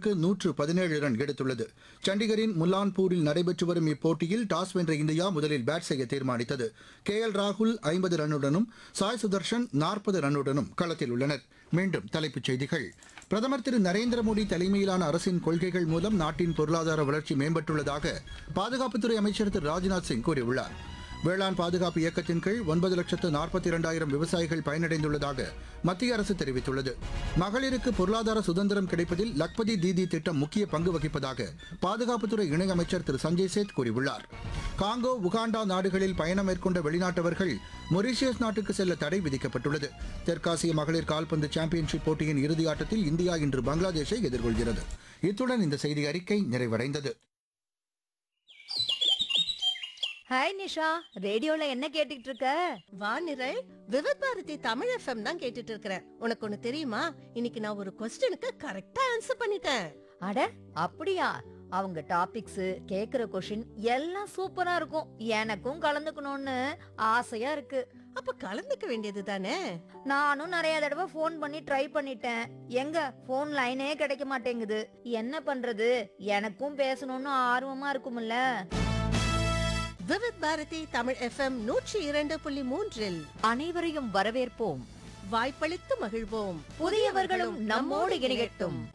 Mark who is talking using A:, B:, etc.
A: ஓவருக்கு நூற்று பதினேழு ரன் எடுத்துள்ளது சண்டிகரின் முல்லான்பூரில் நடைபெற்று வரும் இப்போட்டியில் டாஸ் வென்ற இந்தியா முதலில் பேட் செய்ய தீர்மானித்தது கே எல் ராகுல் ஐம்பது ரன்னுடனும் சாய் சுதர்ஷன் நாற்பது ரன்னுடனும் களத்தில் உள்ளனர் மீண்டும் தலைப்புச் செய்திகள் பிரதமர் திரு நரேந்திர மோடி தலைமையிலான அரசின் கொள்கைகள் மூலம் நாட்டின் பொருளாதார வளர்ச்சி மேம்பட்டுள்ளதாக பாதுகாப்புத்துறை அமைச்சர் திரு ராஜ்நாத் சிங் கூறியுள்ளார் வேளாண் பாதுகாப்பு இயக்கத்தின் கீழ் ஒன்பது லட்சத்து நாற்பத்தி இரண்டாயிரம் விவசாயிகள் பயனடைந்துள்ளதாக மத்திய அரசு தெரிவித்துள்ளது மகளிருக்கு பொருளாதார சுதந்திரம் கிடைப்பதில் லக்பதி தீதி திட்டம் முக்கிய பங்கு வகிப்பதாக பாதுகாப்புத்துறை இணையமைச்சர் திரு சஞ்சய் சேத் கூறியுள்ளார் காங்கோ உகாண்டா நாடுகளில் பயணம் மேற்கொண்ட வெளிநாட்டவர்கள் மொரீஷியஸ் நாட்டுக்கு செல்ல தடை விதிக்கப்பட்டுள்ளது தெற்காசிய மகளிர் கால்பந்து சாம்பியன்ஷிப் போட்டியின் இறுதி ஆட்டத்தில் இந்தியா இன்று பங்களாதேஷை எதிர்கொள்கிறது இத்துடன் இந்த செய்தி அறிக்கை நிறைவடைந்தது
B: ஹாய் நிஷா ரேடியோல என்ன கேட்டுட்டு இருக்க
C: வானிரல் விவத் பாரதி தமிழ் எஃப்எம் தான் கேட்டுட்டு இருக்கிறேன் உனக்கு ஒண்ணு தெரியுமா இன்னைக்கு நான் ஒரு கொஸ்டினுக்கு கரெக்டா ஆன்சர் பண்ணிட்டேன்
B: அட அப்படியா அவங்க டாபிக்ஸ் கேக்குற கொஷின் எல்லாம் சூப்பரா இருக்கும் எனக்கும் கலந்துக்கணும்னு ஆசையா இருக்கு
C: அப்ப கலந்துக்க வேண்டியது தானே
B: நானும் நிறைய தடவை ஃபோன் பண்ணி ட்ரை பண்ணிட்டேன் எங்க ஃபோன் லைனே கிடைக்க மாட்டேங்குது என்ன பண்றது எனக்கும் பேசணும்னு ஆர்வமா இருக்கும்ல
C: விவத் பாரதி தமிழ் எஃப்எம் நூற்றி இரண்டு புள்ளி மூன்றில்
B: அனைவரையும் வரவேற்போம்
C: வாய்ப்பளித்து மகிழ்வோம்
B: புதியவர்களும் நம்மோடு இணையட்டும்